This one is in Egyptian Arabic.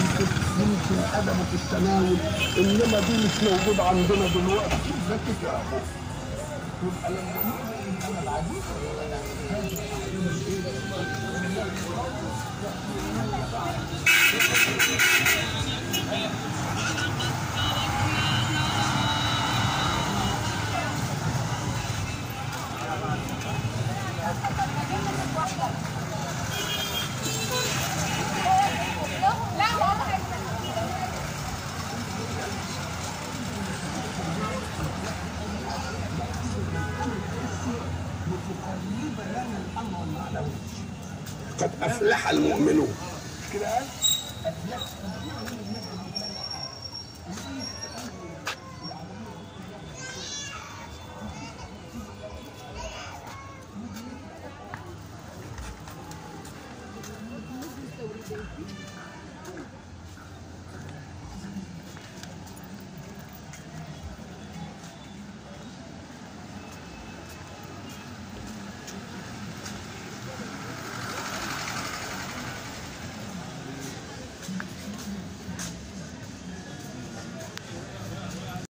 يمكن يمكن ادبه في التناول انما دي مش موجود عندنا دلوقتي ده كتابه يبقى لما نقول ان انا العجيب قد افلح المؤمنون كده قال